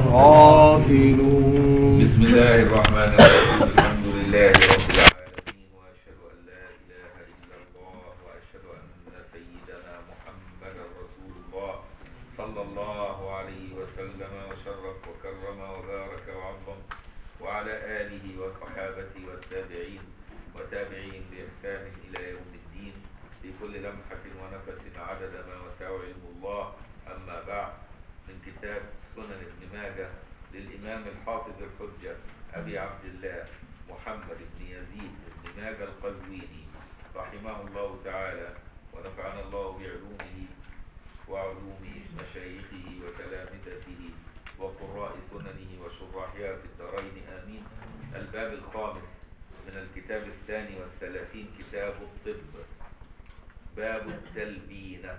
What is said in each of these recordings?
غافلون بسم الله الرحمن الرحيم الحمد لله رب العالمين واشهد ان لا اله الا الله واشهد ان سيدنا محمدا رسول الله صلى الله عليه وسلم وشرف وكرم وبارك وعظم وعلى اله وصحابته والتابعين وتابعين باحسان الى يوم الدين في كل لمحه ونفس عدد ما وسع علم الله اما بعد من كتاب سنن ابن ماجه للإمام الحافظ الحجة أبي عبد الله محمد بن يزيد بن ماجه القزويني رحمه الله تعالى ونفعنا الله بعلومه وعلوم مشايخه وتلامذته وقراء سننه وشراحها في الدارين آمين الباب الخامس من الكتاب الثاني والثلاثين كتاب الطب باب التلبينه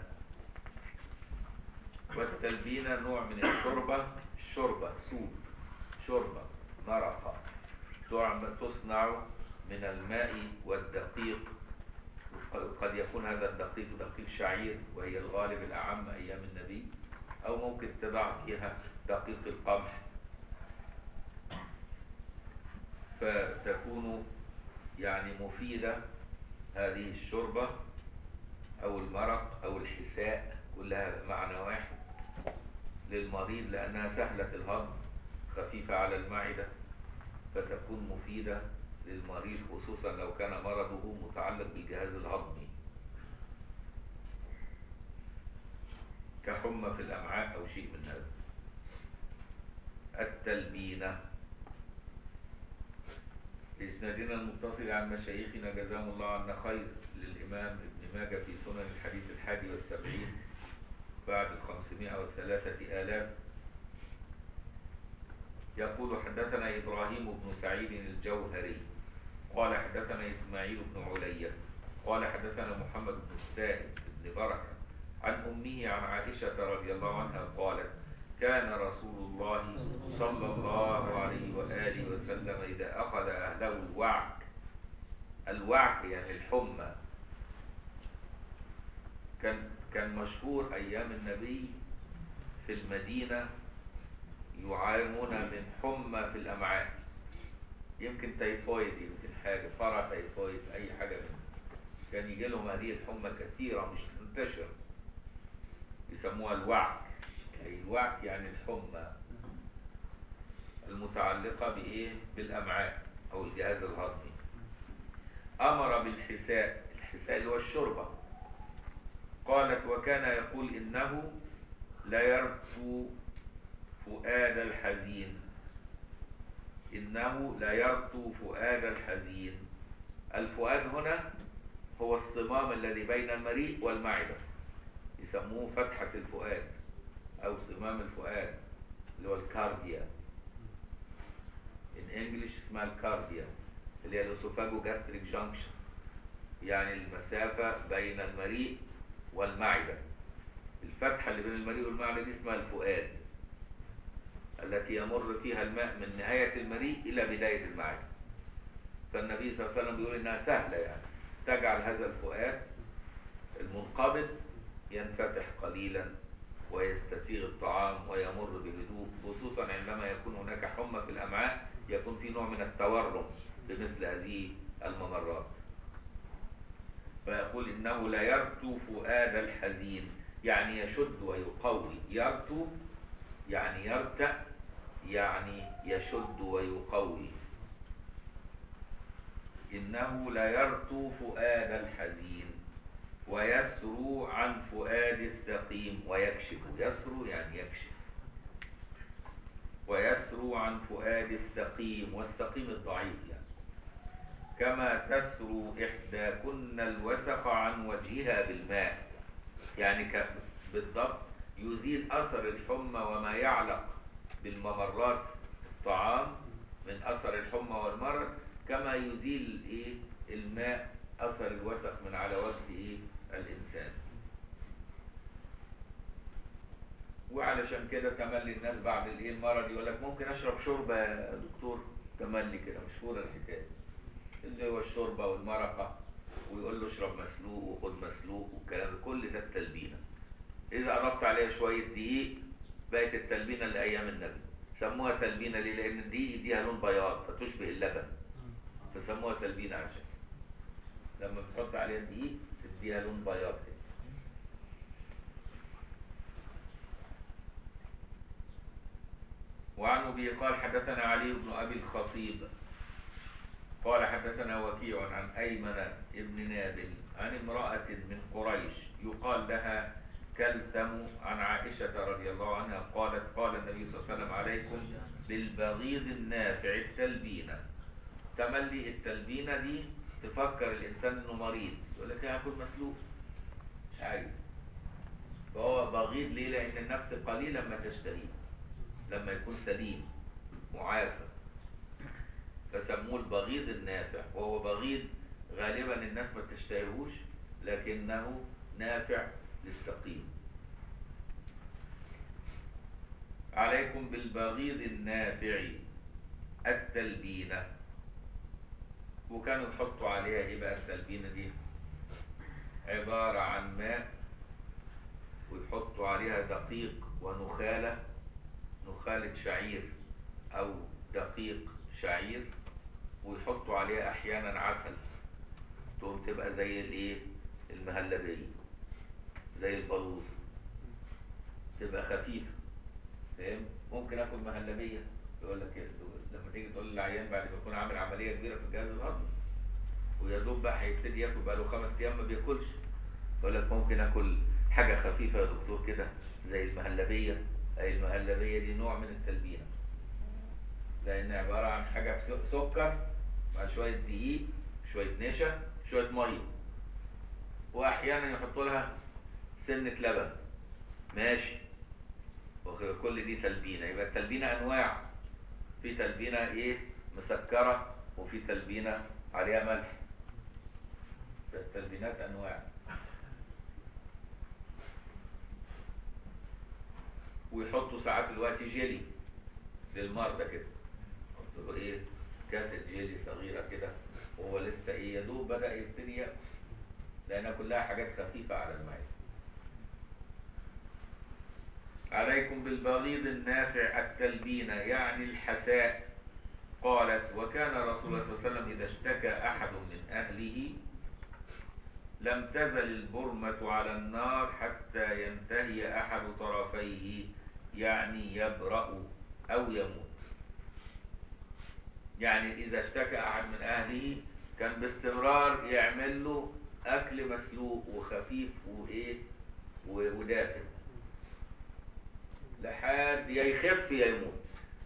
والتلبينة نوع من الشوربة الشوربة سوب شوربة مرقة تعم- تصنع من الماء والدقيق قد يكون هذا الدقيق دقيق شعير وهي الغالب الأعم أيام النبي أو ممكن تضع فيها دقيق القمح فتكون يعني مفيدة هذه الشوربة أو المرق أو الحساء كلها معنى واحد للمريض لأنها سهلة الهضم خفيفة على المعدة فتكون مفيدة للمريض خصوصا لو كان مرضه متعلق بالجهاز الهضمي كحمى في الأمعاء أو شيء من هذا التلبينة لإسنادنا المتصل عن مشايخنا جزاهم الله عنا خير للإمام ابن ماجه في سنن الحديث الحادي والسبعين بعد الخمسمائة والثلاثة آلاف يقول حدثنا إبراهيم بن سعيد الجوهري قال حدثنا إسماعيل بن علية قال حدثنا محمد بن السائب بن بركة عن أمه عن عائشة رضي الله عنها قالت كان رسول الله صلى الله عليه وآله وسلم إذا أخذ أهله الوعك الوعك يعني الحمى كان كان مشهور أيام النبي في المدينة يعانون من حمى في الأمعاء يمكن تيفويد يمكن حاجة فرع تيفويد أي حاجة منه كان يجي لهم هذه الحمى كثيرة مش منتشرة يسموها الوعك أي الوعك يعني الحمى المتعلقة بإيه؟ بالأمعاء أو الجهاز الهضمي أمر بالحساء الحساء اللي هو الشوربة قالت وكان يقول إنه لا يرثو فؤاد الحزين إنه لا يرثو فؤاد الحزين الفؤاد هنا هو الصمام الذي بين المريء والمعدة يسموه فتحة الفؤاد أو صمام الفؤاد اللي هو الكارديا in English اسمها الكارديا اللي هي الاسوفاجو جاستريك جانكشن يعني المسافة بين المريء والمعدة الفتحة اللي بين المريء والمعدة دي اسمها الفؤاد التي يمر فيها الماء من نهاية المريء إلى بداية المعدة فالنبي صلى الله عليه وسلم بيقول إنها سهلة يعني تجعل هذا الفؤاد المنقبض ينفتح قليلا ويستسيغ الطعام ويمر بهدوء خصوصا عندما يكون هناك حمى في الأمعاء يكون في نوع من التورم بمثل هذه الممرات فيقول إنه لا يرتو فؤاد الحزين يعني يشد ويقوي يرتو يعني يرتأ يعني يشد ويقوي إنه لا يرتو فؤاد الحزين ويسرو عن فؤاد السقيم ويكشف يسرو يعني يكشف ويسرو عن فؤاد السقيم والسقيم الضعيف يعني كما تسرو إحداكن الوسخ عن وجهها بالماء يعني ك- بالضبط يزيل أثر الحمى وما يعلق بالممرات الطعام من أثر الحمى والمرض كما يزيل إيه الماء أثر الوسخ من على وجه إيه الإنسان وعلشان كده تملي الناس بعد الايه المرض يقول لك ممكن اشرب شوربه يا دكتور تملي كده مشهوره الحكايه اللي هو الشوربه والمرقه ويقول له اشرب مسلوق وخد مسلوق والكلام ده كل ده التلبينه اذا اضفت عليها شويه دقيق بقت التلبينه لايام النبي سموها تلبينة ليه؟ لأن الدقيق يديها لون بياض فتشبه اللبن فسموها تلبينة عشان لما بتحط عليها الدقيق تديها لون بياض كده وعن ابي قال حدثنا علي بن ابي الخصيب قال حدثنا وكيع عن ايمن بن نابل عن امراه من قريش يقال لها كلثم عن عائشه رضي الله عنها قالت قال النبي صلى الله عليه وسلم عليكم بالبغيض النافع التلبينه تملي التلبينه دي تفكر الانسان انه مريض يقول لك هاكل مسلوق مش عايز فهو بغيض ليه لان النفس قليلا ما تشتهيه لما يكون سليم معافى فسموه البغيض النافع وهو بغيض غالبا الناس ما تشتهيهوش لكنه نافع للسقيم عليكم بالبغيض النافع التلبينة وكانوا يحطوا عليها ايه بقى التلبينة دي عبارة عن ماء ويحطوا عليها دقيق ونخالة نخالة شعير أو دقيق شعير ويحطوا عليها أحيانا عسل تقوم تبقى زي الإيه المهلبية زي البلوزة تبقى خفيفة فاهم ممكن آكل مهلبية يقول لك إيه لما تيجي تقول للعيان بعد ما يكون عامل عملية كبيرة في الجهاز الهضمي ويا دوب بقى هيبتدي ياكل بقى له خمس أيام ما بياكلش يقول لك ممكن آكل حاجة خفيفة يا دكتور كده زي المهلبية أي المهلبية دي نوع من التلبينة لأن عبارة عن حاجة سكر مع شوية دقيق شوية نشا شوية مية وأحيانا يحطوا لها سنة لبن ماشي كل دي تلبينة يبقى التلبينة أنواع في تلبينة إيه مسكرة وفي تلبينة عليها ملح التلبينات أنواع ويحطوا ساعات الوقت جيلي للمرضى كده يحطوا ايه كاسة جيلي صغيرة كده وهو لسه ايه يا دوب بدأ يبتدي ياكل لأنها كلها حاجات خفيفة على المعدة عليكم بالبغيض النافع التلبينة يعني الحساء قالت وكان رسول الله صلى الله عليه وسلم إذا اشتكى أحد من أهله لم تزل البرمة على النار حتى ينتهي أحد طرفيه يعني يبرأ أو يموت يعني إذا اشتكى أحد من أهله كان باستمرار يعمل له أكل مسلوق وخفيف وإيه ودافئ لحد يا يخف يا يموت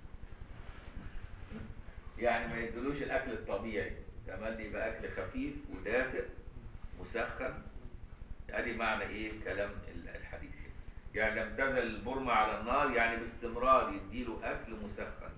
يعني ما يدلوش الأكل الطبيعي كمان يبقى أكل خفيف ودافئ مسخن ادي معنى ايه كلام الحديث يعني لم تزل البرمة على النار يعني باستمرار يديله اكل مسخن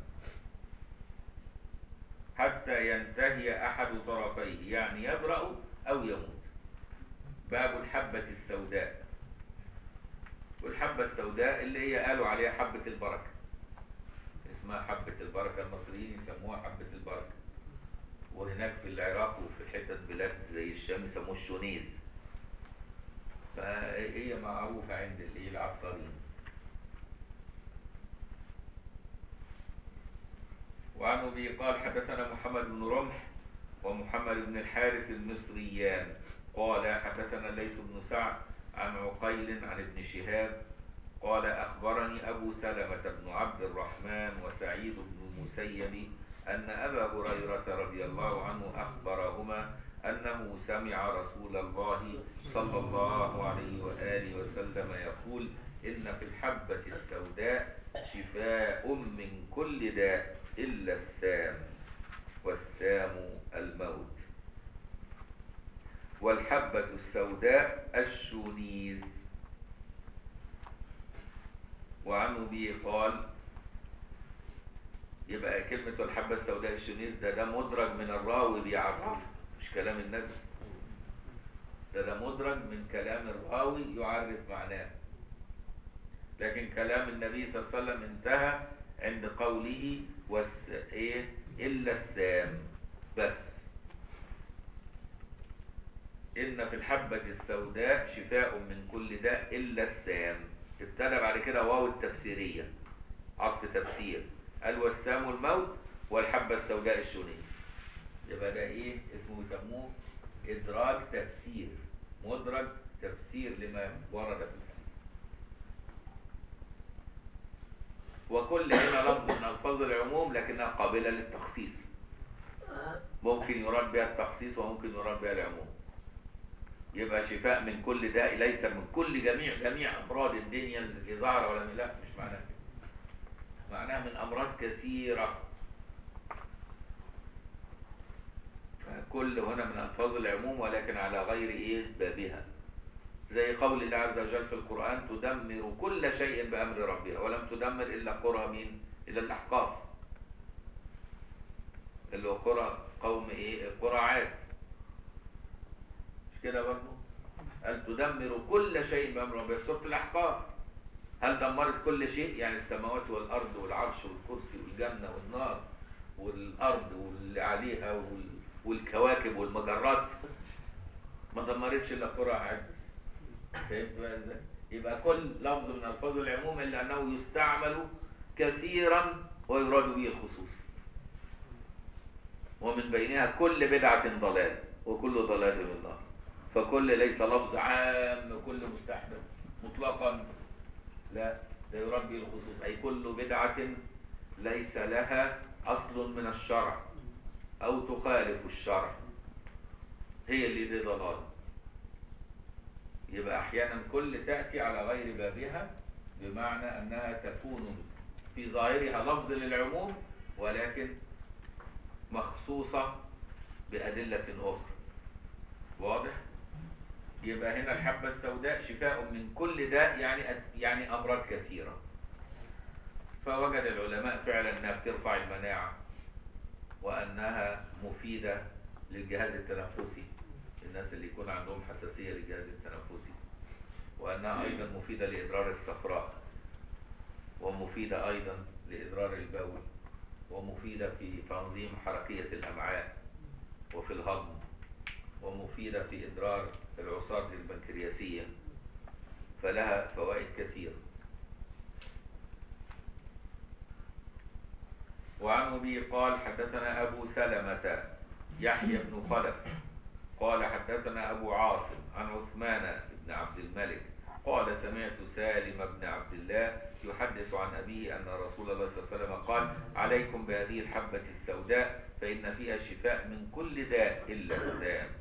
حتى ينتهي احد طرفيه يعني يبرأ او يموت باب الحبة السوداء والحبة السوداء اللي هي قالوا عليها حبة البركة اسمها حبة البركة المصريين يسموها حبة البركة وهناك في العراق وفي حتت بلاد زي الشام يسموه الشونيز فهي معروفة عند الايه العطارين وعن ابي قال حدثنا محمد بن رمح ومحمد بن الحارث المصريان قال حدثنا ليث بن سعد عن عقيل عن ابن شهاب قال أخبرني أبو سلمة بن عبد الرحمن وسعيد بن المسيب أن أبا هريرة رضي الله عنه أخبرهما أنه سمع رسول الله صلى الله عليه وآله وسلم يقول إن في الحبة السوداء شفاء من كل داء إلا السام والسام الموت والحبة السوداء الشونيز وعن أبي قال يبقى كلمة الحبة السوداء الشونيز ده ده مدرج من الراوي بيعرف مش كلام النبي ده ده مدرج من كلام الراوي يعرف معناه لكن كلام النبي صلى الله عليه وسلم انتهى عند قوله وس... ايه الا السام بس ان في الحبة السوداء شفاء من كل داء الا السام ابتدى بعد كده واو التفسيرية عطف تفسير قال والسام الموت والحبة السوداء الشونية يبقى ده ايه اسمه يسموه ادراج تفسير مدرج تفسير لما ورد في الحديث وكل هنا لفظ من الفاظ العموم لكنها قابلة للتخصيص ممكن يراد بها التخصيص وممكن يراد بها العموم يبقى شفاء من كل داء ليس من كل جميع جميع امراض الدنيا اللي ظاهره ولا لا مش معناها كده معناها من امراض كثيره فكل هنا من الفاظ العموم ولكن على غير ايه بابها زي قول الله عز وجل في القران تدمر كل شيء بامر ربها ولم تدمر الا قرى مين الا الاحقاف اللي هو قرى قوم ايه قرى عاد مش كده برضه قال تدمر كل شيء بامر ربها في سوره الاحقاف هل دمرت كل شيء يعني السماوات والارض والعرش والكرسي والجنه والنار والارض واللي عليها وال... والكواكب والمجرات ما دمرتش الا قرى عاد فهمت بقى ازاي يبقى كل لفظ من الفاظ العموم الا انه يستعمل كثيرا ويراد به الخصوص ومن بينها كل بدعة ضلال وكل ضلال من النار فكل ليس لفظ عام كل مستحدث مطلقا لا ده يراد به الخصوص أي كل بدعة ليس لها أصل من الشرع أو تخالف الشرع هي اللي دي ضلال يبقى أحيانا كل تأتي على غير بابها بمعنى أنها تكون في ظاهرها لفظ للعموم ولكن مخصوصة بأدلة أخرى واضح؟ يبقى هنا الحبة السوداء شفاء من كل داء يعني يعني أمراض كثيرة فوجد العلماء فعلا أنها بترفع المناعة وأنها مفيدة للجهاز التنفسي الناس اللي يكون عندهم حساسية للجهاز التنفسي وأنها أيضا مفيدة لإدرار الصفراء ومفيدة أيضا لإدرار البول ومفيدة في تنظيم حركية الأمعاء وفي الهضم ومفيدة في إدرار العصارة البنكرياسية فلها فوائد كثيرة وعن أبي قال حدثنا أبو سلمة يحيى بن خلف قال حدثنا أبو عاصم عن عثمان بن عبد الملك قال سمعت سالم بن عبد الله يحدث عن أبيه أن رسول الله صلى الله عليه وسلم قال عليكم بهذه الحبة السوداء فإن فيها شفاء من كل داء إلا السام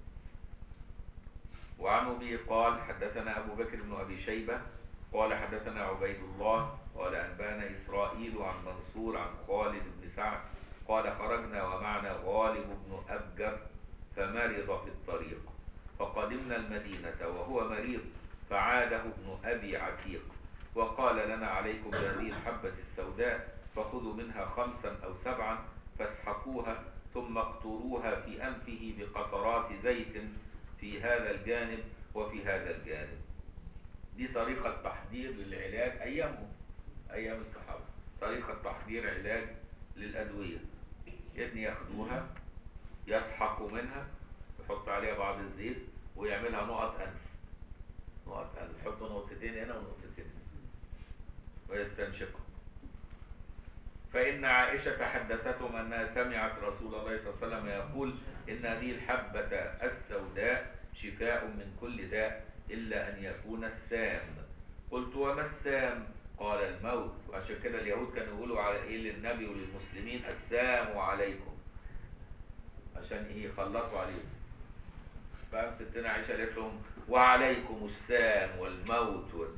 وعن أبي قال حدثنا أبو بكر بن أبي شيبة قال حدثنا عبيد الله قال أنبانا إسرائيل عن منصور عن خالد بن سعد قال خرجنا ومعنا غالب بن أبجر فمرض في الطريق فقدمنا المدينة وهو مريض فعاده ابن أبي عتيق وقال لنا عليكم بهذه الحبة السوداء فخذوا منها خمسا أو سبعا فاسحقوها ثم اقطروها في أنفه بقطرات زيت في هذا الجانب وفي هذا الجانب دي طريقة تحضير للعلاج أيامهم أيام الصحابة طريقة تحضير علاج للأدوية إن ياخدوها يسحقوا منها يحط عليها بعض الزيت ويعملها نقط أنف نقط أنف يحطوا نقطتين هنا ونقطتين هنا ويستنشقوا فإن عائشة حدثتهم أنها سمعت رسول الله صلى الله عليه وسلم يقول إن هذه الحبة السوداء شفاء من كل داء إلا أن يكون السام قلت وما السام قال الموت وعشان كده اليهود كانوا يقولوا على إيه للنبي وللمسلمين السام عليكم عشان إيه يخلطوا عليهم فقام ستنا عائشة قالت لهم وعليكم السام والموت وال...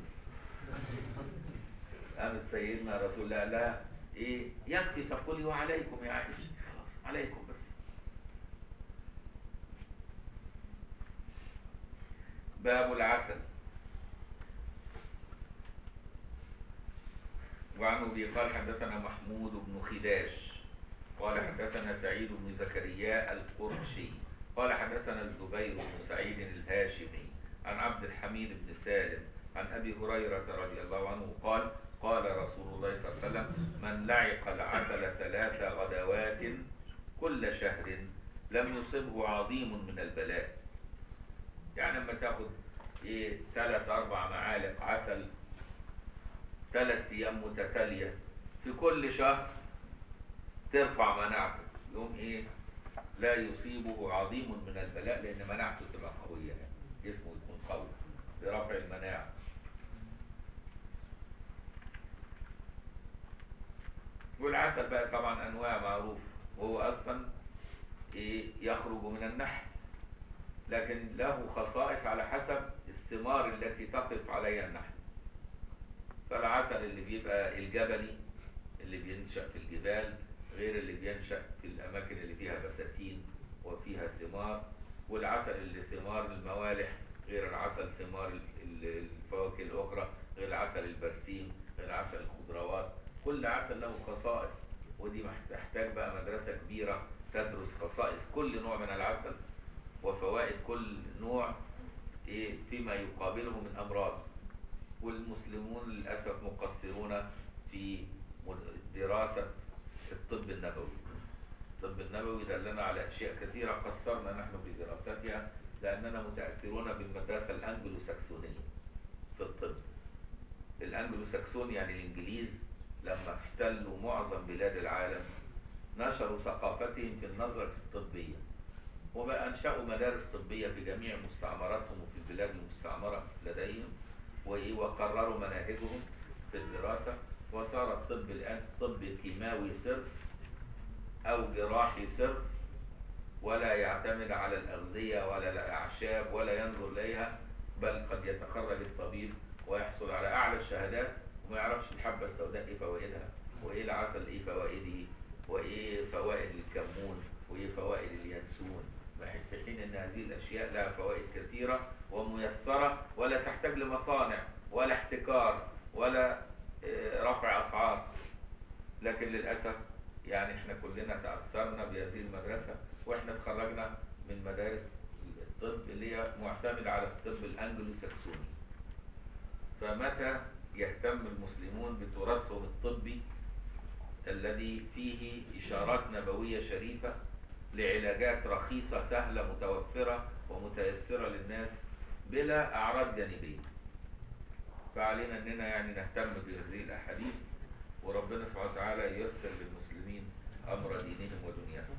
قامت سيدنا رسول الله لا ايه يكفي تقولي وعليكم يا عائشة خلاص عليكم بس باب العسل وعن ابي قال حدثنا محمود بن خداش قال حدثنا سعيد بن زكريا القرشي قال حدثنا الزبير بن سعيد الهاشمي عن عبد الحميد بن سالم عن ابي هريره رضي الله عنه قال قال رسول الله صلى الله عليه وسلم من لعق العسل ثلاث غدوات كل شهر لم يصبه عظيم من البلاء يعني لما تاخد ايه ثلاث اربع معالق عسل ثلاث ايام متتاليه في كل شهر ترفع مناعته يوم ايه لا يصيبه عظيم من البلاء لان مناعته تبقى قويه يعني جسمه يكون قوي برفع المناعه والعسل بقى طبعا انواع معروف وهو اصلا إيه يخرج من النحل لكن له خصائص على حسب الثمار التي تقف عليها النحل فالعسل اللي بيبقى الجبلي اللي بينشأ في الجبال غير اللي بينشأ في الأماكن اللي فيها بساتين وفيها ثمار والعسل اللي ثمار الموالح غير العسل ثمار ال- ال- الفواكه الأخرى غير العسل البرسيم غير عسل الخضروات كل عسل له خصائص ودي محتاج بقى مدرسة كبيرة تدرس خصائص كل نوع من العسل وفوائد كل نوع إيه فيما يقابله من أمراض والمسلمون للأسف مقصرون في دراسة الطب النبوي الطب النبوي دلنا على أشياء كثيرة قصرنا نحن في دراستها لأننا متأثرون بالمدرسة الأنجلو ساكسونية في الطب الأنجلو ساكسون يعني الإنجليز لما احتلوا معظم بلاد العالم نشروا ثقافتهم في النظرة الطبية وبقى أنشأوا مدارس طبية في جميع مستعمراتهم وفي البلاد المستعمرة لديهم وإيه وقرروا مناهجهم في الدراسة وصار الطب الآن طب كيماوي صرف أو جراحي صرف ولا يعتمد على الأغذية ولا الأعشاب ولا ينظر إليها بل قد يتخرج الطبيب ويحصل على أعلى الشهادات وما يعرفش الحبة السوداء إيه فوائدها وإيه العسل إيه فوائده وإيه فوائد الكمون وإيه فوائد اليانسون في حين أن هذه الأشياء لها فوائد كثيرة وميسرة ولا تحتاج لمصانع ولا احتكار ولا آه، رفع أسعار لكن للأسف يعني احنا كلنا تأثرنا بهذه المدرسة واحنا اتخرجنا من مدارس الطب اللي هي معتمدة على الطب الأنجلو ساكسوني فمتى يهتم المسلمون بتراثهم الطبي الذي فيه إشارات نبوية شريفة لعلاجات رخيصة سهلة متوفرة ومتيسرة للناس بلا أعراض جانبية فعلينا أننا يعني نهتم بهذه الأحاديث وربنا سبحانه وتعالى ييسر للمسلمين أمر دينهم ودنياهم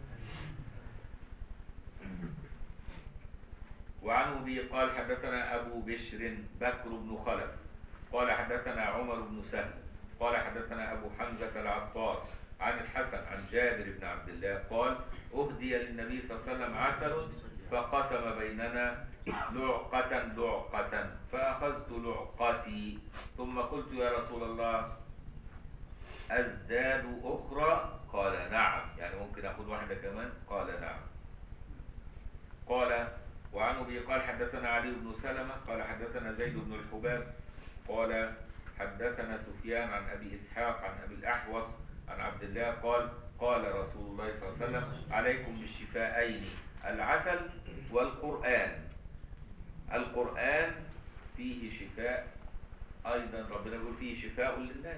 وعنه به قال حدثنا أبو بشر بكر بن خلف قال حدثنا عمر بن سهل قال حدثنا أبو حمزة العطار عن الحسن عن جابر بن عبد الله قال أهدي للنبي صلى الله عليه وسلم عسل فقسم بيننا لعقة لعقة فأخذت لعقتي ثم قلت يا رسول الله أزداد أخرى قال نعم يعني ممكن أخذ واحدة كمان قال نعم قال وعن أبي قال حدثنا علي بن سلمة قال حدثنا زيد بن الحباب قال حدثنا سفيان عن أبي إسحاق عن أبي الأحوص عن عبد الله قال قال رسول الله صلى الله عليه وسلم عليكم بالشفاءين العسل والقرآن القرآن فيه شفاء أيضا ربنا يقول فيه شفاء للناس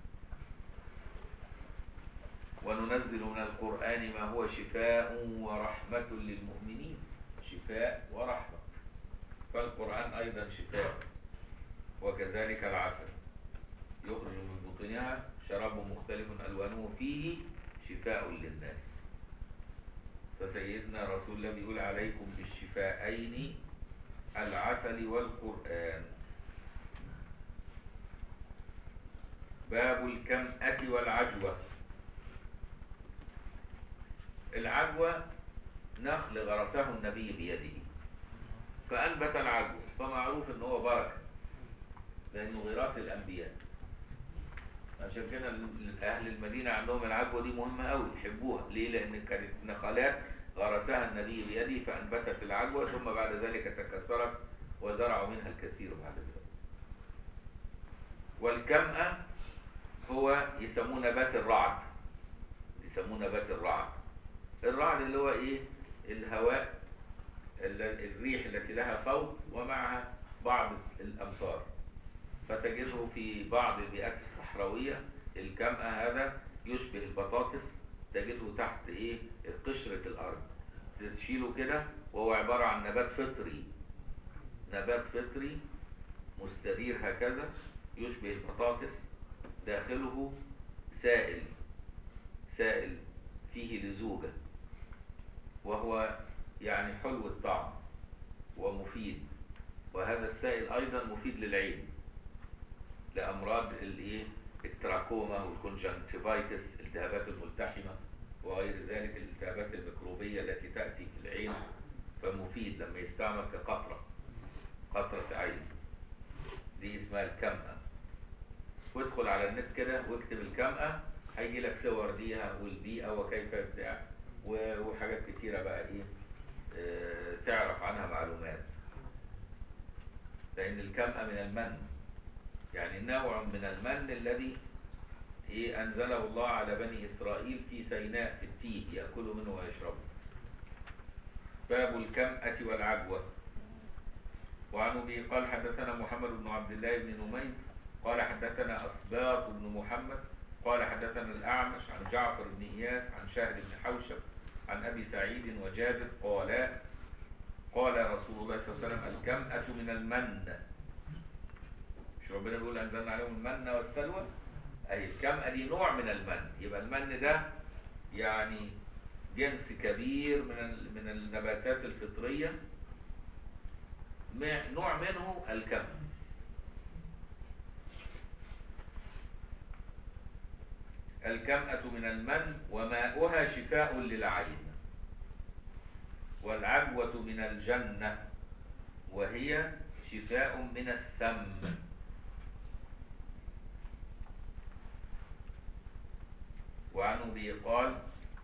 وننزل من القرآن ما هو شفاء ورحمة للمؤمنين شفاء ورحمة فالقرآن أيضا شفاء وكذلك العسل يخرج من بطنها شراب مختلف ألوانه فيه شفاء للناس فسيدنا رسول الله بيقول عليكم بالشفاءين العسل والقرآن باب الكمأة والعجوة العجوة نخل غرسه النبي بيده فأنبت العجوة فمعروف ان هو بركة لأنه غراس الأنبياء عشان كده أهل المدينة عندهم العجوة دي مهمة أوي يحبوها ليه؟ لأن كانت نخلات غرسها النبي بيده فأنبتت العجوة ثم بعد ذلك تكاثرت وزرعوا منها الكثير بعد ذلك والكمأة هو يسموه نبات الرعد يسموه نبات الرعد الرعد اللي هو ايه الهواء الريح التي لها صوت ومعها بعض الامطار فتجده في بعض البيئات الصحراوية الكمأة هذا يشبه البطاطس تجده تحت ايه قشرة الارض تشيله كده وهو عبارة عن نبات فطري نبات فطري مستدير هكذا يشبه البطاطس داخله سائل سائل فيه لزوجة وهو يعني حلو الطعم ومفيد وهذا السائل أيضا مفيد للعين لأمراض الايه التراكوما والكونجنكتيفايتس الالتهابات الملتحمة وغير ذلك الالتهابات الميكروبية التي تأتي في العين فمفيد لما يستعمل كقطرة قطرة عين دي اسمها الكمأة وادخل على النت كده واكتب الكمأة هيجي لك صور ليها والبيئة وكيف بتاع و- وحاجات كتيرة بقى ايه آه، تعرف عنها معلومات لأن الكمأة من المن يعني نوع من المن الذي إيه أنزله الله على بني إسرائيل في سيناء في التيه يأكلوا منه ويشربوا باب الكمأة والعجوة وعن أبي قال حدثنا محمد بن عبد الله بن نمير قال حدثنا أصباط بن محمد قال حدثنا الأعمش عن جعفر بن إياس عن شهر بن حوشب عن أبي سعيد وجابر قالا قال رسول الله صلى الله عليه وسلم الكمأة من المن مش ربنا بيقول أنزلنا عليهم المن والسلوى أي الكمأة دي نوع من المن يبقى المن ده يعني جنس كبير من ال- من النباتات الفطرية م- نوع منه الكمأة الكمأة من المن وماؤها شفاء للعين والعجوة من الجنة وهي شفاء من السم وعن أبي قال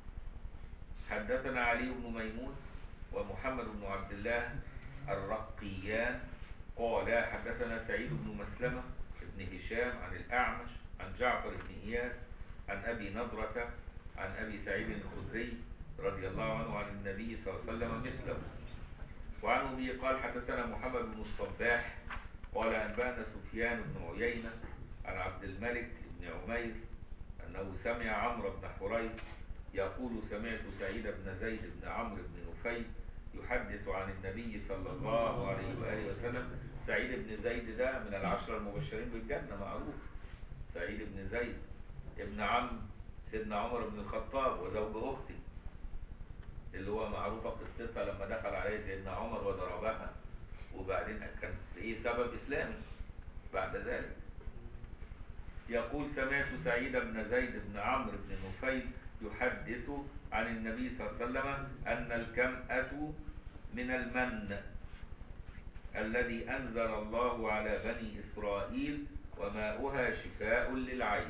حدثنا علي بن ميمون ومحمد بن عبد الله الرقيان قال حدثنا سعيد بن مسلمة بن هشام عن الأعمش عن جعفر بن إياس عن أبي نضرة عن أبي سعيد الخدري رضي الله عنه عن النبي صلى الله عليه وسلم مثله وعن أبي قال حدثنا محمد بن الصباح قال أنبأنا سفيان بن عيينة عن عبد الملك بن عمير أنه سمع عمرو بن حريث يقول سمعت سعيد بن زيد بن عمرو بن نفيل يحدث عن النبي صلى الله عليه وآله وسلم سعيد بن زيد ده من العشرة المبشرين بالجنة معروف سعيد بن زيد ابن عم سيدنا عمر بن الخطاب وزوج أختي اللي هو معروفة قصتها لما دخل عليه سيدنا عمر وضربها وبعدين كانت ايه سبب اسلامي بعد ذلك يقول سمعت سعيد بن زيد بن عمرو بن نفيل يحدث عن النبي صلى الله عليه وسلم أن الكمأة من المن الذي أنزل الله على بني إسرائيل وماؤها شفاء للعين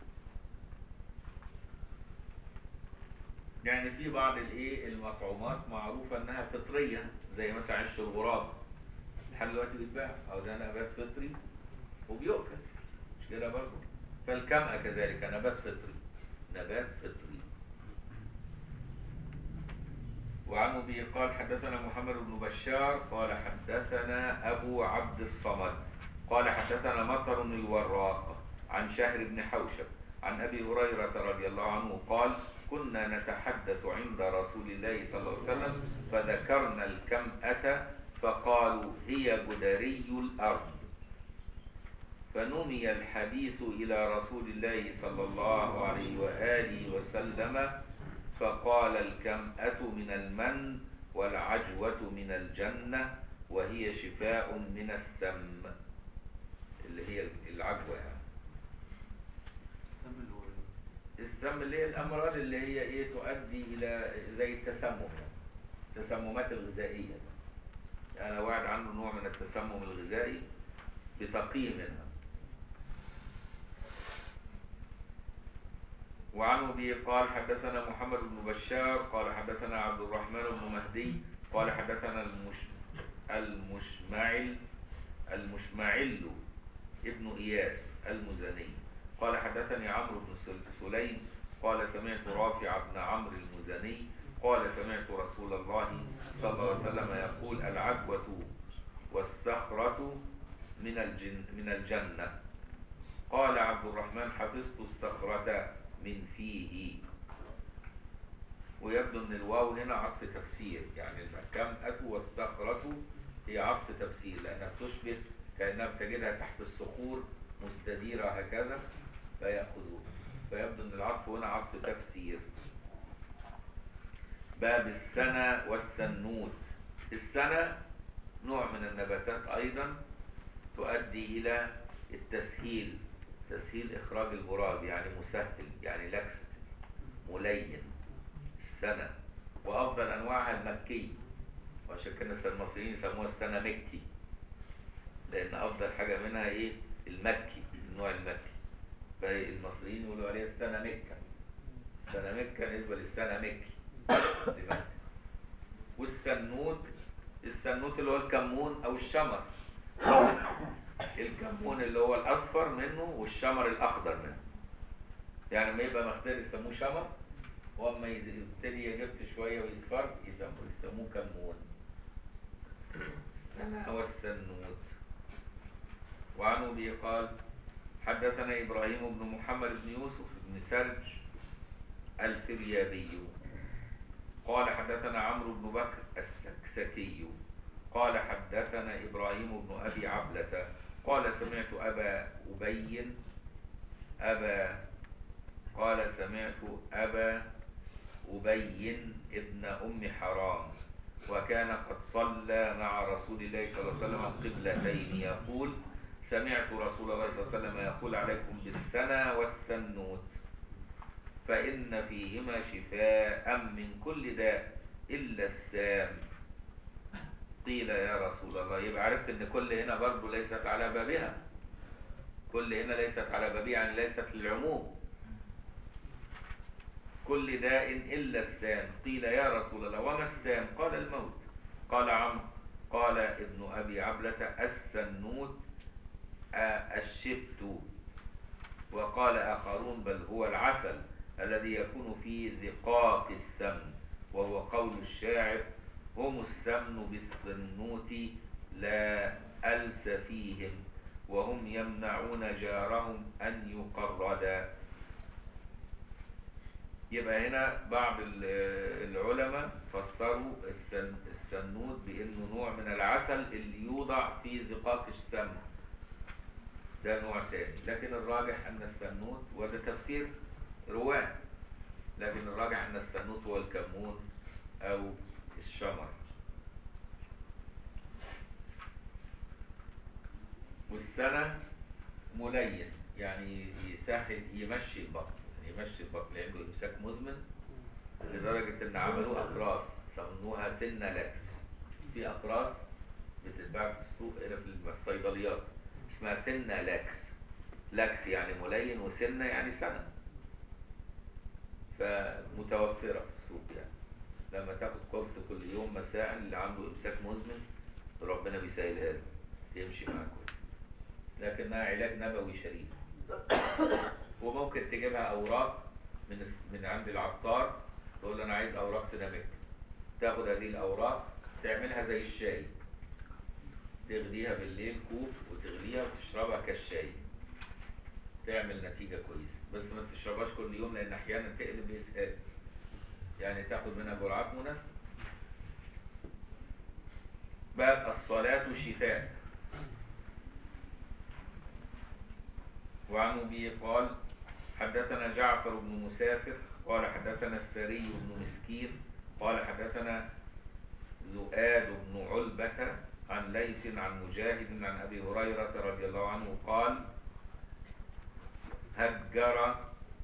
يعني في بعض الايه المطعومات معروفه انها فطريه زي مثلا عش الغراب لحد دلوقتي بيتباع او ده نبات فطري وبيؤكل مش كده برضه فالكمأة كذلك نبات فطري نبات فطري وعن ابي قال حدثنا محمد بن بشار قال حدثنا ابو عبد الصمد قال حدثنا مطر الوراق عن شهر بن حوشب عن ابي هريره رضي الله عنه قال كنا نتحدث عند رسول الله صلى الله عليه وسلم فذكرنا الكمأة فقالوا هي جدري الأرض فنمي الحديث إلى رسول الله صلى الله عليه وآله وسلم فقال الكمأة من المن والعجوة من الجنة وهي شفاء من السم اللي هي العجوة يعني السم اللي هو ايه؟ السم اللي هي الامراض اللي هي ايه تؤدي الى زي التسمم التسممات الغذائيه يعني لو واحد عنده نوع من التسمم الغذائي بتقي منها وعن ابي قال حدثنا محمد بن بشار قال حدثنا عبد الرحمن بن مهدي قال حدثنا المش المشمعل المشمعل ابن اياس المزني قال حدثني عمرو بن سل- سليم قال سمعت رافع بن عمرو المزني قال سمعت رسول الله صلى الله عليه وسلم يقول العجوة والصخرة من الجن من الجنة قال عبد الرحمن حفظت الصخرة من فيه ويبدو ان الواو هنا عطف تفسير يعني الكمأة والصخرة هي عطف تفسير لانها بتشبه كانها بتجدها تحت الصخور مستديرة هكذا فيأخذوها فيبدو ان العطف هنا عطف تفسير باب السنة والسنوت السنة نوع من النباتات أيضا تؤدي إلى التسهيل تسهيل إخراج البراز يعني مسهل يعني لكست ملين السنة وأفضل أنواعها المكي وعشان كده المصريين يسموها السنة مكي لأن أفضل حاجة منها إيه المكي النوع المكي فالمصريين يقولوا عليها السنة مكة سنة مكة نسبة للسنة مكي لمكة والسنوت السنوت اللي هو الكمون أو الشمر الكمون اللي هو الأصفر منه والشمر الأخضر منه يعني لما يبقى مختار يسموه شمر واما يبتدي يجف شويه ويصفر يسموه يسموه كمون السنة والسنوت وعن ابي قال حدثنا ابراهيم بن محمد بن يوسف بن سرج الفريابي قال حدثنا عمرو بن بكر السكسكي قال حدثنا ابراهيم بن ابي عبلة قال سمعت ابا ابي ابا قال سمعت ابا أبي ابن أم حرام وكان قد صلى مع رسول الله صلى الله عليه وسلم قبلتين يقول سمعت رسول الله صلى الله عليه وسلم يقول عليكم بالسنة والسنوت فإن فيهما شفاء من كل داء إلا السام قيل يا رسول الله يبقى عرفت ان كل هنا برضه ليست على بابها كل هنا ليست على بابها يعني ليست للعموم كل داء إلا السام قيل يا رسول الله وما السام قال الموت قال عمرو قال ابن أبي عبلة السنوت الشبت وقال آخرون بل هو العسل الذي يكون في زقاق السمن وهو قول الشاعر هم السمن بالسنوت لا ألس فيهم وهم يمنعون جارهم أن يقردا يبقى هنا بعض العلماء فسروا السنوت بانه نوع من العسل اللي يوضع في زقاق السمن ده نوع تاني لكن الراجح ان السنوت وده تفسير رواه لكن الراجح ان السنوت هو الكمون او الشمر والسنة ملين يعني يسهل يمشي البطن يمشي البطن عنده امساك مزمن لدرجه ان عملوه اقراص سموها سنه لاكس في اقراص بتتباع في السوق هنا في الصيدليات اسمها سنه لاكس لاكس يعني ملين وسنه يعني سنه فمتوفره في السوق يعني لما تاخد كورس كل يوم مساء اللي عنده امساك مزمن ربنا بيسهلها له تمشي معاه كويس لكنها علاج نبوي شريف وممكن تجيبها اوراق من من عند العطار تقول له انا عايز اوراق سيناميك تاخد هذه الاوراق تعملها زي الشاي تغليها بالليل كوب وتغليها وتشربها كالشاي تعمل نتيجه كويسه بس ما تشربهاش كل يوم لان احيانا تقلب اسهال يعني تاخد منها جرعات مناسبه باب الصلاه شفاء وعن ابي قال حدثنا جعفر بن مسافر قال حدثنا السري بن مسكين قال حدثنا زؤاد بن علبة عن ليث عن مجاهد عن أبي هريرة رضي الله عنه قال هجر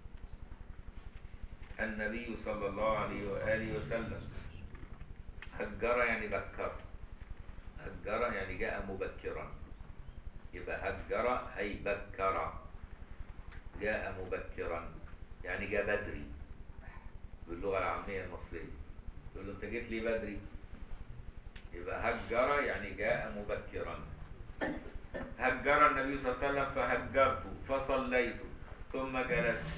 النبي صلى الله عليه وآله وسلم هجر يعني بكر هجر يعني جاء مبكرا يبقى هجر أي بكر جاء مبكرا يعني جاء بدري باللغة العامية المصرية يقول له انت جيت لي بدري يبقى هجر يعني جاء مبكرا هجر النبي صلى الله عليه وسلم فهجرت فصليت ثم جلست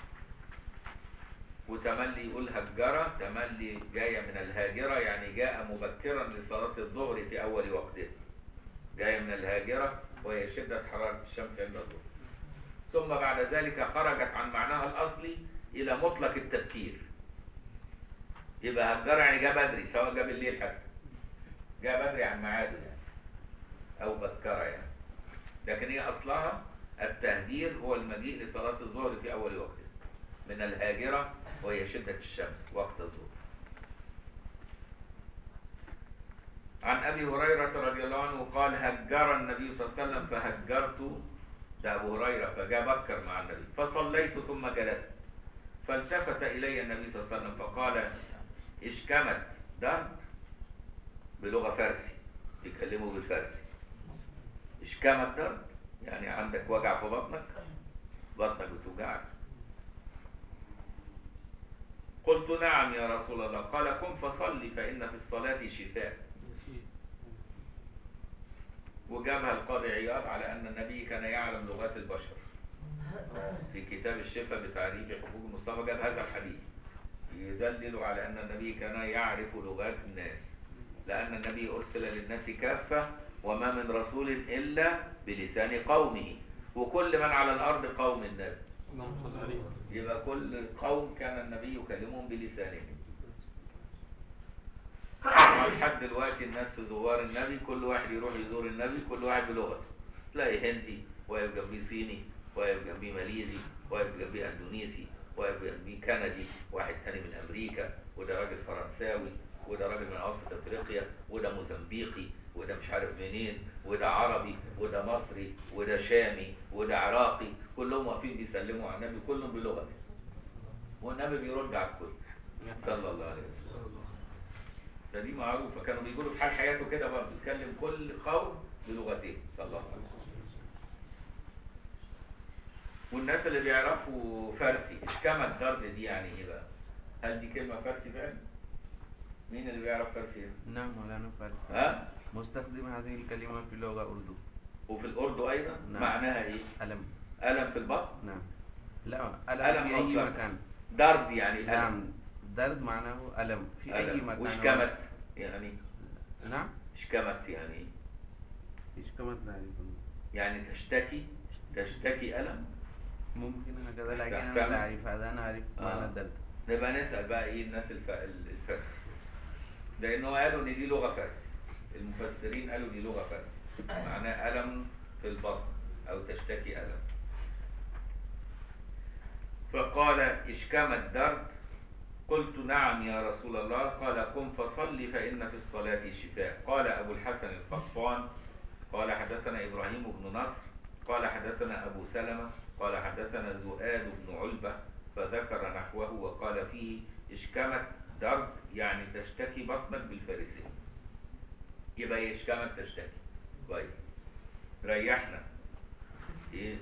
وتملي يقول هجرة تملي جاية من الهاجرة يعني جاء مبكرا لصلاة الظهر في أول وقته جاية من الهاجرة وهي شدة حرارة الشمس عند الظهر ثم بعد ذلك خرجت عن معناها الأصلي إلى مطلق التبكير يبقى هجر يعني جاء بدري سواء جاء بالليل حتى جاء بدري عن ميعاده يعني أو بكر يعني لكن هي أصلها التهجير هو المجيء لصلاة الظهر في أول وقته من الهاجرة وهي شدة الشمس وقت الظهر عن أبي هريرة رضي الله عنه قال هجر النبي صلى الله عليه وسلم فهجرت ده أبو هريرة فجاء بكر مع النبي فصليت ثم جلست فالتفت إلي النبي صلى الله عليه وسلم فقال اشكمت درد بلغة فارسي بيكلموا بالفارسي اشكمت درد يعني عندك وجع في بطنك بطنك بتوجعك قلت نعم يا رسول الله قال قم فصلي فإن في الصلاة شفاء وجابها القاضي عياض على أن النبي كان يعلم لغات البشر في كتاب الشفاء بتعريف حقوق المصطفى جاب هذا الحديث يدلل على أن النبي كان يعرف لغات الناس لأن النبي أرسل للناس كافة وما من رسول إلا بلسان قومه وكل من على الأرض قوم النبي اللهم صل عليه يبقى كل قوم كان النبي يكلمهم بلسانهم لحد دلوقتي الناس في زوار النبي كل واحد يروح يزور النبي كل واحد بلغته تلاقي هندي واقف جنبيه صيني واقف جنبيه ماليزي واقف جنبيه اندونيسي واقف جنبيه كندي واحد تاني من امريكا وده راجل فرنساوي وده راجل من اوسط افريقيا وده موزمبيقي وده مش عارف منين وده عربي وده مصري وده شامي وده عراقي كلهم واقفين بيسلموا على النبي كلهم بلغته والنبي بيرد على الكل صلى الله عليه وسلم ده دي معروفه كانوا بيقولوا في حال حياته كده برضه بيتكلم كل قوم بلغتهم صلى الله عليه وسلم والناس اللي بيعرفوا فارسي اشكمت الدرد دي يعني ايه بقى؟ هل دي كلمه فارسي فعلا؟ مين اللي بيعرف فارسي هنا؟ نعم مولانا فارس ها؟ مستخدم هذه الكلمة في لغة أردو وفي الأردو أيضا نعم. معناها إيه؟ ألم ألم في البطن نعم لا ألم ألم في أي مطلق. مكان درد يعني ألم نعم درد معناه ألم في أي ألم مكان واشكمت يعني نعم اشكمت يعني إيش كمان ذلك يعني تشتكي تشتكي ألم ممكن هكذا لكن تحتمل. أنا لا أعرف هذا أنا أعرف آه. معنى الدرد نبقى نسأل بقى ايه الناس الف... الفارسي لأنه قالوا إن دي لغة فارسي المفسرين قالوا دي لغة فارسي معناه ألم في البطن أو تشتكي ألم فقال اشكم الدرد قلت نعم يا رسول الله قال قم فصل فإن في الصلاة شفاء قال أبو الحسن القطان قال حدثنا إبراهيم بن نصر قال حدثنا أبو سلمة قال حدثنا زؤاد بن علبة فذكر نحوه وقال فيه اشكمت درد يعني تشتكي بطنك بالفارسية يبقى هي اشكمت تشتكي كويس ريحنا ايه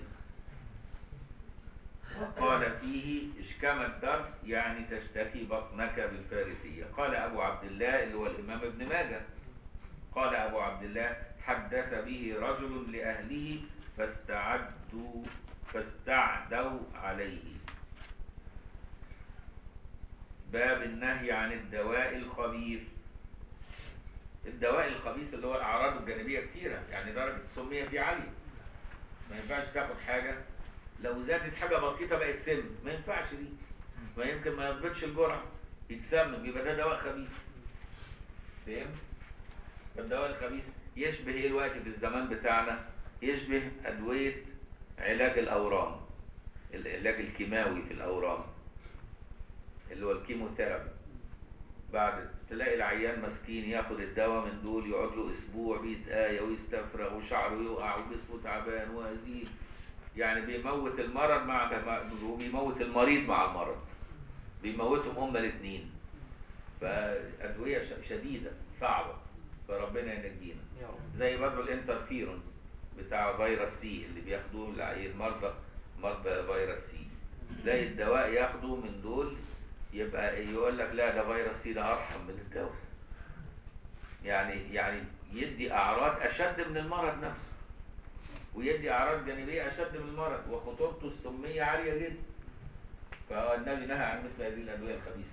قال فيه اشكمت درد يعني تشتكي بطنك بالفارسية قال أبو عبد الله اللي هو الإمام ابن ماجه قال أبو عبد الله حدث به رجل لأهله فاستعدوا فاستعدوا عليه باب النهي عن الدواء الخبيث الدواء الخبيث اللي هو الأعراض الجانبية كتيرة يعني درجة السمية فيه عالية ما ينفعش تاخد حاجة لو زادت حاجة بسيطة بقت سم ما ينفعش دي ما يمكن ما يضبطش الجرعة يتسمم يبقى ده دواء خبيث فهمت؟ الدواء الخبيث يشبه ايه الوقت في الزمان بتاعنا يشبه أدوية علاج الأورام العلاج الكيماوي في الأورام اللي هو الكيموثيرابي بعد تلاقي العيان مسكين ياخد الدواء من دول يقعد له اسبوع بيتآية ويستفرغ وشعره يقع وجسمه تعبان وهزيل يعني بيموت المرض مع وبيموت المريض مع المرض بيموتهم هما الاثنين فأدوية ش- شديدة صعبة فربنا ينجينا يا رب زي برضه الانترفيرون بتاع فيروس سي اللي بياخدوه العيال مرضى مرضى فيروس سي تلاقي الدواء ياخده من دول يبقى يقول لك لا ده فيروس سي ده ارحم من الدواء يعني يعني يدي اعراض اشد من المرض نفسه ويدي اعراض جانبيه اشد من المرض وخطورته السميه عاليه جدا فالنبي نهى عن مثل هذه الادويه الخبيثه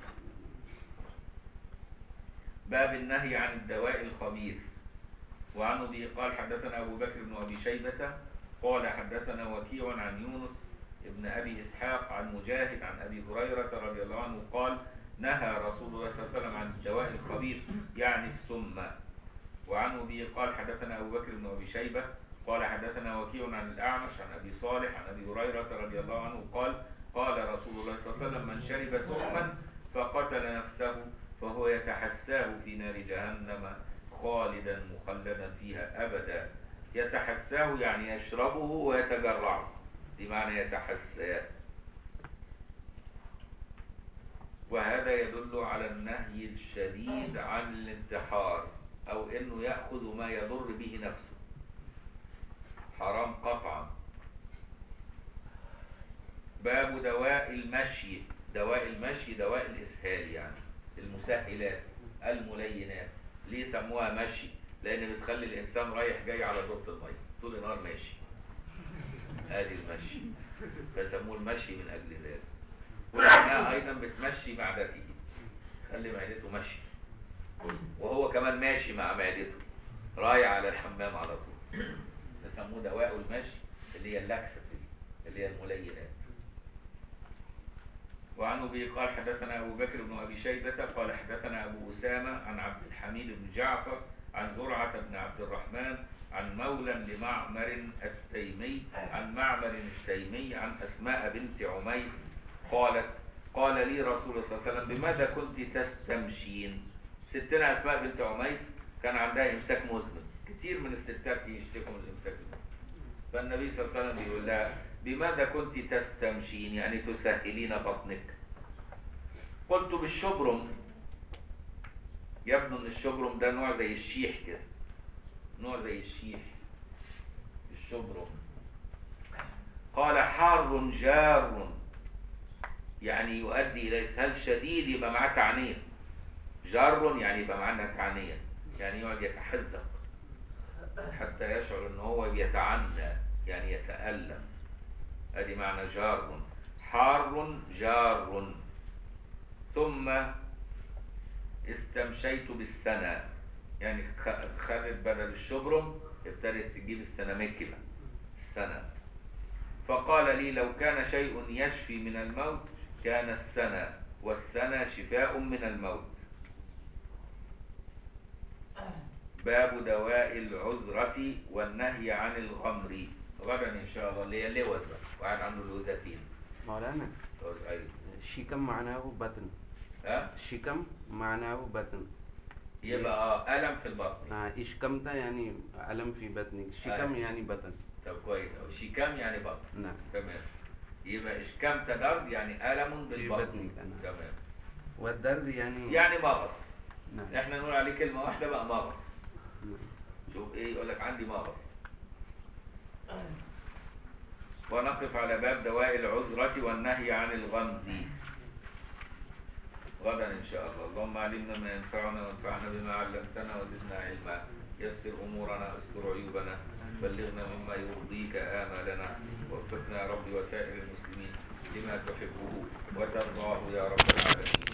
باب النهي عن الدواء الخبيث وعن ابي قال حدثنا ابو بكر بن ابي شيبه قال حدثنا وكيع عن يونس ابن ابي اسحاق عن مجاهد عن ابي هريره رضي الله عنه قال نهى رسول الله صلى الله عليه وسلم عن الدواء الخبيث يعني السم وعن ابي قال حدثنا ابو بكر بن ابي شيبه قال حدثنا وكيع عن الاعمش عن ابي صالح عن ابي هريره رضي الله عنه قال قال رسول الله صلى الله عليه وسلم من شرب سحما فقتل نفسه فهو يتحساه في نار جهنم خالدا مخلدا فيها أبدا يتحساه يعني يشربه ويتجرعه بمعنى يتحساه وهذا يدل على النهي الشديد عن الانتحار أو أنه يأخذ ما يضر به نفسه حرام قطعا باب دواء المشي دواء المشي دواء الإسهال يعني المسهلات الملينات ليه سموها مشي لأن بتخلي الإنسان رايح جاي على دورة المية طول النهار ماشي ادي المشي فسموه المشي من أجل ذلك ولكنها أيضا بتمشي معدته خلي معدته مشي وهو كمان ماشي مع معدته رايح على الحمام على طول فسموه دواء المشي اللي هي اللاكسة اللي هي الملينات وعن ابي قال حدثنا ابو بكر بن ابي شيبه قال حدثنا ابو اسامه عن عبد الحميد بن جعفر عن زرعه بن عبد الرحمن عن مولى لمعمر التيمي عن معمر التيمي عن اسماء بنت عميس قالت قال لي رسول الله صلى الله عليه وسلم بماذا كنت تستمشين ستنا اسماء بنت عميس كان عندها امساك مزمن كتير من الستات يشتكوا من الامساك المزمن فالنبي صلى الله عليه وسلم بيقول لها بماذا كنت تستمشين يعني تسهلين بطنك قلت بالشبرم يبدو ان الشبرم ده نوع زي الشيح كده نوع زي الشيح الشبرم قال حار جار يعني يؤدي الى اسهال شديد يبقى معاه تعنيه جار يعني يبقى معاه تعنيه يعني يقعد يتحزق حتى يشعر ان هو بيتعنى يعني يتألم ادي معنى جار حار جار ثم استمشيت بالسنة يعني خدت بدل الشبرم ابتدت تجيب السنامكلة السنة فقال لي لو كان شيء يشفي من الموت كان السنة والسنة شفاء من الموت باب دواء العذرة والنهي عن الغمر غدا ان شاء الله اللي هي اللوز بقى وقاعد عنده لوزتين مولانا ايوه شيكم معناه بطن ها شيكم معناه بطن يبقى اه الم في البطن آه إشكم ده يعني ألم في بطنك شيكم أيوة. يعني بطن طب كويس أوي شيكام يعني بطن نعم تمام يبقى اشكام تدرد يعني الم في بالبطن بطنك أنا تمام والدرد يعني يعني مغص نعم احنا نقول عليه كلمه واحده بقى مغص نعم. شوف ايه يقول لك عندي مغص ونقف على باب دواء العذرة والنهي عن الغمز غدا إن شاء الله اللهم علمنا ما ينفعنا وانفعنا بما علمتنا وزدنا علما يسر أمورنا استر عيوبنا بلغنا مما يرضيك آمالنا وفقنا يا رب وسائر المسلمين لما تحبه وترضاه يا رب العالمين